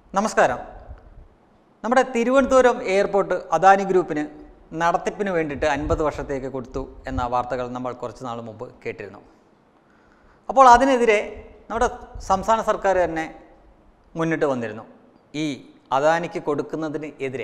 നമസ്കാരം നമ്മുടെ തിരുവനന്തപുരം എയർപോർട്ട് അദാനി ഗ്രൂപ്പിന് നടത്തിപ്പിന് വേണ്ടിയിട്ട് അൻപത് വർഷത്തേക്ക് കൊടുത്തു എന്ന വാർത്തകൾ നമ്മൾ കുറച്ച് നാൾ മുമ്പ് കേട്ടിരുന്നു അപ്പോൾ അതിനെതിരെ നമ്മുടെ സംസ്ഥാന സർക്കാർ തന്നെ മുന്നിട്ട് വന്നിരുന്നു ഈ അദാനിക്ക് കൊടുക്കുന്നതിന് എതിരെ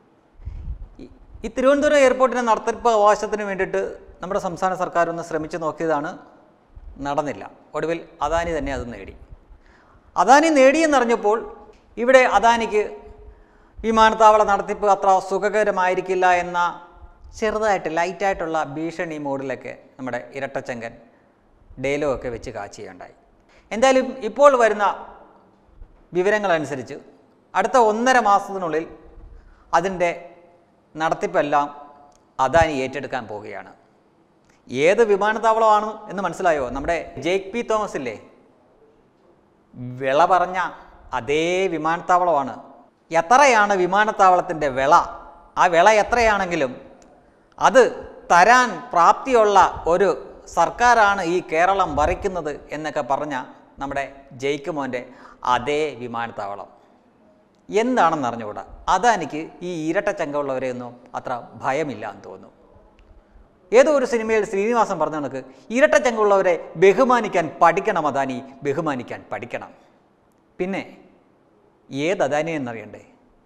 ഈ- ഈ തിരുവനന്തപുരം എയർപോർട്ടിൻ്റെ നടത്തിപ്പ് അവകാശത്തിന് വേണ്ടിയിട്ട് നമ്മുടെ സംസ്ഥാന സർക്കാർ ഒന്ന് ശ്രമിച്ചു നോക്കിയതാണ് നടന്നില്ല ഒടുവിൽ അദാനി തന്നെ അത് നേടി അദാനി നേടിയെന്നറിഞ്ഞപ്പോൾ ഇവിടെ അദാനിക്ക് വിമാനത്താവള നടത്തിപ്പ് അത്ര സുഖകരമായിരിക്കില്ല എന്ന ചെറുതായിട്ട് ലൈറ്റായിട്ടുള്ള ഭീഷണി മോഡിലൊക്കെ നമ്മുടെ ഇരട്ടച്ചങ്കൻ ഡേലോ ഒക്കെ വെച്ച് കാച്ചുകയുണ്ടായി എന്തായാലും ഇപ്പോൾ വരുന്ന വിവരങ്ങളനുസരിച്ച് അടുത്ത ഒന്നര മാസത്തിനുള്ളിൽ അതിൻ്റെ നടത്തിപ്പെല്ലാം അദാനി ഏറ്റെടുക്കാൻ പോവുകയാണ് ഏത് വിമാനത്താവളമാണ് എന്ന് മനസ്സിലായോ നമ്മുടെ ജേക്ക് പി തോമസ് ഇല്ലേ വിള പറഞ്ഞ അതേ വിമാനത്താവളമാണ് എത്രയാണ് വിമാനത്താവളത്തിൻ്റെ വിള ആ വിള എത്രയാണെങ്കിലും അത് തരാൻ പ്രാപ്തിയുള്ള ഒരു സർക്കാരാണ് ഈ കേരളം ഭരിക്കുന്നത് എന്നൊക്കെ പറഞ്ഞ നമ്മുടെ ജയിക്ക് മോൻ്റെ അതേ വിമാനത്താവളം എന്താണെന്ന് അറിഞ്ഞുകൂടാ അതെനിക്ക് ഈ ഇരട്ട ചങ്കമുള്ളവരെയൊന്നും അത്ര ഭയമില്ല എന്ന് തോന്നുന്നു ഏതോ ഒരു സിനിമയിൽ ശ്രീനിവാസൻ പറഞ്ഞ കണക്ക് ഇരട്ട ചങ്കുള്ളവരെ ബഹുമാനിക്കാൻ പഠിക്കണം അദാനി ബഹുമാനിക്കാൻ പഠിക്കണം പിന്നെ ഏത് അദാനി എന്നറിയണ്ടേ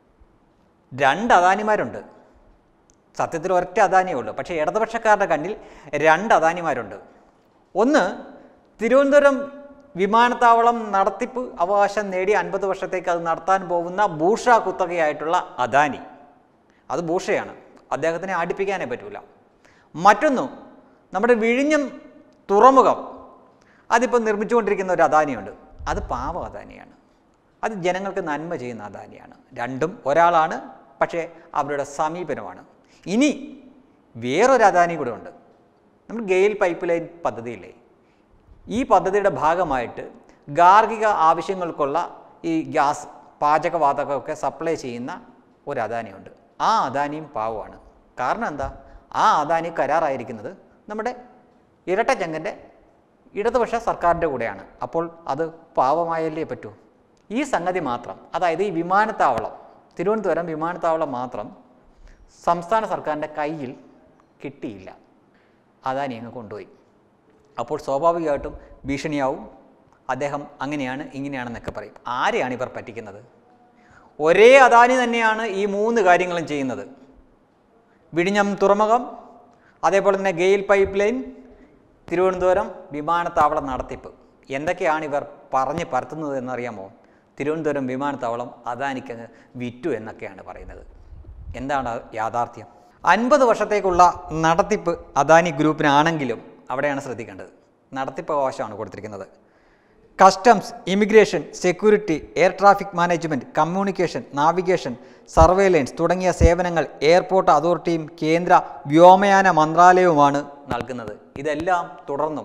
രണ്ട് അദാനിമാരുണ്ട് സത്യത്തിൽ ഒരൊറ്റ അദാനിയേ ഉള്ളൂ പക്ഷേ ഇടതുപക്ഷക്കാരുടെ കണ്ണിൽ രണ്ട് അദാനിമാരുണ്ട് ഒന്ന് തിരുവനന്തപുരം വിമാനത്താവളം നടത്തിപ്പ് അവകാശം നേടി അൻപത് വർഷത്തേക്ക് അത് നടത്താൻ പോകുന്ന ഭൂഷ കുത്തകയായിട്ടുള്ള അദാനി അത് ഭൂഷയാണ് അദ്ദേഹത്തിനെ അടുപ്പിക്കാനേ പറ്റൂല മറ്റൊന്നും നമ്മുടെ വിഴിഞ്ഞം തുറമുഖം അതിപ്പോൾ നിർമ്മിച്ചുകൊണ്ടിരിക്കുന്ന ഒരു അദാനിയുണ്ട് അത് പാവ അദാനിയാണ് അത് ജനങ്ങൾക്ക് നന്മ ചെയ്യുന്ന അദാനിയാണ് രണ്ടും ഒരാളാണ് പക്ഷേ അവരുടെ സമീപനമാണ് ഇനി വേറൊരു അദാനി കൂടെ ഉണ്ട് നമ്മൾ ഗെയിൽ പൈപ്പ് ലൈൻ പദ്ധതിയില്ലേ ഈ പദ്ധതിയുടെ ഭാഗമായിട്ട് ഗാർഹിക ആവശ്യങ്ങൾക്കുള്ള ഈ ഗ്യാസ് പാചകവാതകമൊക്കെ സപ്ലൈ ചെയ്യുന്ന ഒരു അദാനിയുണ്ട് ആ അദാനിയും പാവമാണ് കാരണം എന്താ ആ അദാനി കരാറായിരിക്കുന്നത് നമ്മുടെ ഇരട്ടച്ചങ്കൻ്റെ ഇടതുപക്ഷ സർക്കാരിൻ്റെ കൂടെയാണ് അപ്പോൾ അത് പാവമായല്ലേ പറ്റൂ ഈ സംഗതി മാത്രം അതായത് ഈ വിമാനത്താവളം തിരുവനന്തപുരം വിമാനത്താവളം മാത്രം സംസ്ഥാന സർക്കാരിൻ്റെ കയ്യിൽ കിട്ടിയില്ല അദാനി അങ്ങ് കൊണ്ടുപോയി അപ്പോൾ സ്വാഭാവികമായിട്ടും ഭീഷണിയാവും അദ്ദേഹം അങ്ങനെയാണ് ഇങ്ങനെയാണെന്നൊക്കെ പറയും ആരെയാണ് ഇവർ പറ്റിക്കുന്നത് ഒരേ അദാനി തന്നെയാണ് ഈ മൂന്ന് കാര്യങ്ങളും ചെയ്യുന്നത് വിഴിഞ്ഞം തുറമുഖം അതേപോലെ തന്നെ ഗെയിൽ പൈപ്പ് ലൈൻ തിരുവനന്തപുരം വിമാനത്താവള നടത്തിപ്പ് എന്തൊക്കെയാണ് ഇവർ പറഞ്ഞ് പരത്തുന്നത് എന്നറിയാമോ തിരുവനന്തപുരം വിമാനത്താവളം അദാനിക്കങ്ങ് വിറ്റു എന്നൊക്കെയാണ് പറയുന്നത് എന്താണ് യാഥാർത്ഥ്യം അൻപത് വർഷത്തേക്കുള്ള നടത്തിപ്പ് അദാനി ഗ്രൂപ്പിനാണെങ്കിലും അവിടെയാണ് ശ്രദ്ധിക്കേണ്ടത് നടത്തിപ്പ് അവകാശമാണ് കൊടുത്തിരിക്കുന്നത് customs immigration security air traffic management communication navigation surveillance തുടങ്ങിയ സേവനങ്ങൾ എയർപോർട്ട് അതോറിറ്റിയും കേന്ദ്ര വ്യോമയാന മന്ത്രാലയവുമാണ് നൽകുന്നത് ഇതെല്ലാം തുടർന്നും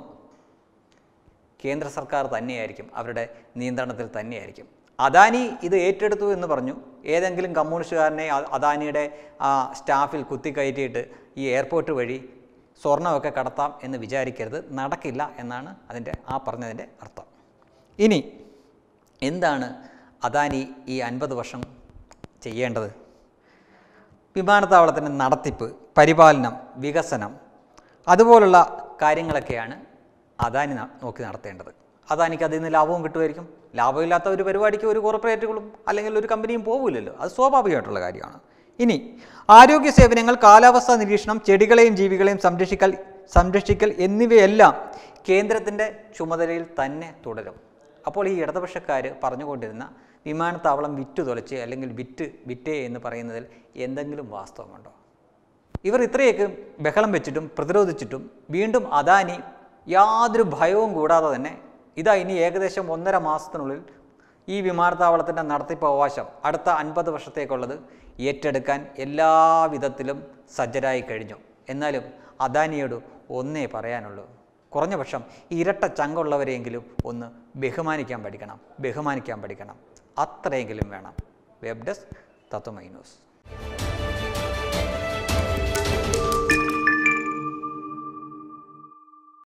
കേന്ദ്ര സർക്കാർ തന്നെയായിരിക്കും അവരുടെ നിയന്ത്രണത്തിൽ തന്നെയായിരിക്കും അദാനി ഇത് ഏറ്റെടുത്തു എന്ന് പറഞ്ഞു ഏതെങ്കിലും കമ്മ്യൂണിസ്റ്റുകാരനെ അ- അദാനിയുടെ ആ സ്റ്റാഫിൽ കുത്തിക്കയറ്റിയിട്ട് ഈ എയർപോർട്ട് വഴി സ്വർണ്ണമൊക്കെ കടത്താം എന്ന് വിചാരിക്കരുത് നടക്കില്ല എന്നാണ് അതിൻ്റെ ആ പറഞ്ഞതിൻ്റെ അർത്ഥം ഇനി എന്താണ് അദാനി ഈ അൻപത് വർഷം ചെയ്യേണ്ടത് വിമാനത്താവളത്തിൻ്റെ നടത്തിപ്പ് പരിപാലനം വികസനം അതുപോലുള്ള കാര്യങ്ങളൊക്കെയാണ് അദാനി ന- നോക്കി നടത്തേണ്ടത് അദാനിക്ക് അതിൽ നിന്ന് ലാഭവും കിട്ടുമായിരിക്കും ലാഭമില്ലാത്ത ഒരു പരിപാടിക്ക് ഒരു കോർപ്പറേറ്റുകളും അല്ലെങ്കിൽ ഒരു കമ്പനിയും പോകില്ലല്ലോ അത് സ്വാഭാവികമായിട്ടുള്ള കാര്യമാണ് ഇനി ആരോഗ്യ സേവനങ്ങൾ കാലാവസ്ഥാ നിരീക്ഷണം ചെടികളെയും ജീവികളെയും സംരക്ഷിക്കൽ സംരക്ഷിക്കൽ എന്നിവയെല്ലാം കേന്ദ്രത്തിൻ്റെ ചുമതലയിൽ തന്നെ തുടരും അപ്പോൾ ഈ ഇടതുപക്ഷക്കാർ പറഞ്ഞുകൊണ്ടിരുന്ന വിമാനത്താവളം വിറ്റു തുലച്ച് അല്ലെങ്കിൽ വിറ്റ് വിറ്റേ എന്ന് പറയുന്നതിൽ എന്തെങ്കിലും വാസ്തവമുണ്ടോ ഇവർ ഇത്രയൊക്കെ ബഹളം വെച്ചിട്ടും പ്രതിരോധിച്ചിട്ടും വീണ്ടും അദാനി യാതൊരു ഭയവും കൂടാതെ തന്നെ ഇതാ ഇനി ഏകദേശം ഒന്നര മാസത്തിനുള്ളിൽ ഈ വിമാനത്താവളത്തിൻ്റെ നടത്തിപ്പ് അവകാശം അടുത്ത അൻപത് വർഷത്തേക്കുള്ളത് ഏറ്റെടുക്കാൻ എല്ലാ വിധത്തിലും സജ്ജരായി കഴിഞ്ഞു എന്നാലും അദാനിയോട് ഒന്നേ പറയാനുള്ളൂ കുറഞ്ഞ പക്ഷം ഇരട്ട ചങ്കുള്ളവരെയെങ്കിലും ഒന്ന് ബഹുമാനിക്കാൻ പഠിക്കണം ബഹുമാനിക്കാൻ പഠിക്കണം അത്രയെങ്കിലും വേണം വെബ് ഡെസ്ക് തത്വമൈ ന്യൂസ്